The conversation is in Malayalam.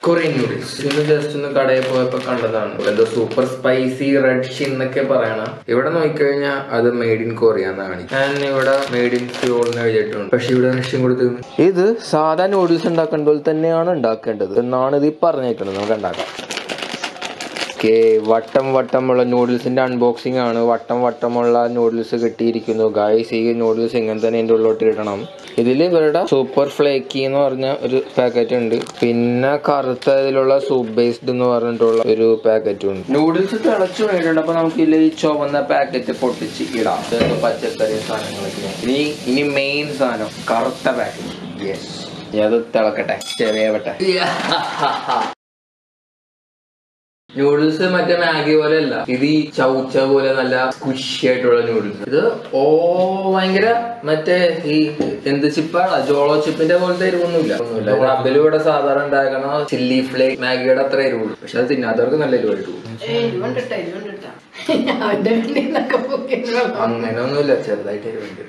കൊറിയൻ നൂഡിൽസ് ഇന്ന് ജസ്റ്റ് ഒന്ന് കടയിൽ പോയപ്പോ കണ്ടതാണ് എന്തോ സൂപ്പർ സ്പൈസി റെഡ് ഷിൻ എന്നൊക്കെ പറയണ ഇവിടെ നോക്കിക്കഴിഞ്ഞാൽ അത് മെയ്ഡ് ഇൻ കൊറിയ എന്നാണ് ഞാൻ ഇവിടെ മെയ്ഡ് ഇൻ സിയോൾ എന്ന് എഴുതിയിട്ടുണ്ട് പക്ഷെ ഇവിടെ റഷ്യൻ കൊടുത്തു ഇത് സാധാ നൂഡിൽസ് ഉണ്ടാക്കേണ്ട പോലെ തന്നെയാണ് ഉണ്ടാക്കേണ്ടത് എന്നാണ് ഇത് പറഞ്ഞേക്കുന്നത് നമുക്ക് ഉണ്ടാക്കാം ഓക്കെ വട്ടം വട്ടമുള്ള നൂഡിൽസിന്റെ അൺബോക്സിംഗ് ആണ് വട്ടം വട്ടമുള്ള നൂഡിൽസ് കിട്ടിയിരിക്കുന്നു ഗായ്സ് ഈ നൂഡിൽസ് ഇങ്ങനെ തന്നെ ഇതിൻ്റെ ഉള്ളിലോട്ട് ഇടണം ഇതിൽ ഇവരുടെ സൂപ്പർ ഫ്ലേക്കി എന്ന് പറഞ്ഞ ഒരു പാക്കറ്റ് ഉണ്ട് പിന്നെ കറുത്ത ഇതിലുള്ള സൂപ്പ് ബേസ്ഡ് എന്ന് പറഞ്ഞിട്ടുള്ള ഒരു പാക്കറ്റും ഉണ്ട് നൂഡിൽസ് തിളച്ചു വേണ്ടിയിട്ടുണ്ട് അപ്പൊ നമുക്ക് ഇതിൽ ഈ ചുവന്ന പാക്കറ്റ് പൊട്ടിച്ച് ഇടാം ഇതൊക്കെ പച്ചക്കറി സാധനങ്ങളൊക്കെ ഇനി ഇനി മെയിൻ സാധനം കറുത്ത പാക്കറ്റ് യെസ് അത് തിളക്കട്ടെ ചെറിയവട്ടെ നൂഡിൽസ് മറ്റേ മാഗി പോലെ അല്ല ഇത് ഈ ചൗച്ച പോലെ നല്ല സ്കുഷി ആയിട്ടുള്ള നൂഡിൽസ് ഇത് ഓ ഭയങ്കര മറ്റേ ഈ എന്ത് ചിപ്പാണ് ജോളോ ചിപ്പിന്റെ പോലത്തെ എരിവൊന്നുമില്ല ഒന്നുമില്ല ഇത് അബിലൂടെ സാധാരണ ഉണ്ടാക്കണ ചില്ലി ഫ്ലേക്ക് മാഗിയുടെ അത്ര എരിവുള്ളൂ പക്ഷെ അത് തിന്നാത്തവർക്ക് നല്ല എരിവായിട്ട് പോകും എരിവുണ്ടിട്ട എരിവുണ്ടിട്ട അവന്റെ വീട്ടിൽ നിന്നൊക്കെ പോക്കി അങ്ങനെ ഒന്നുമില്ല ചെറുതായിട്ട് എരിവുണ്ട്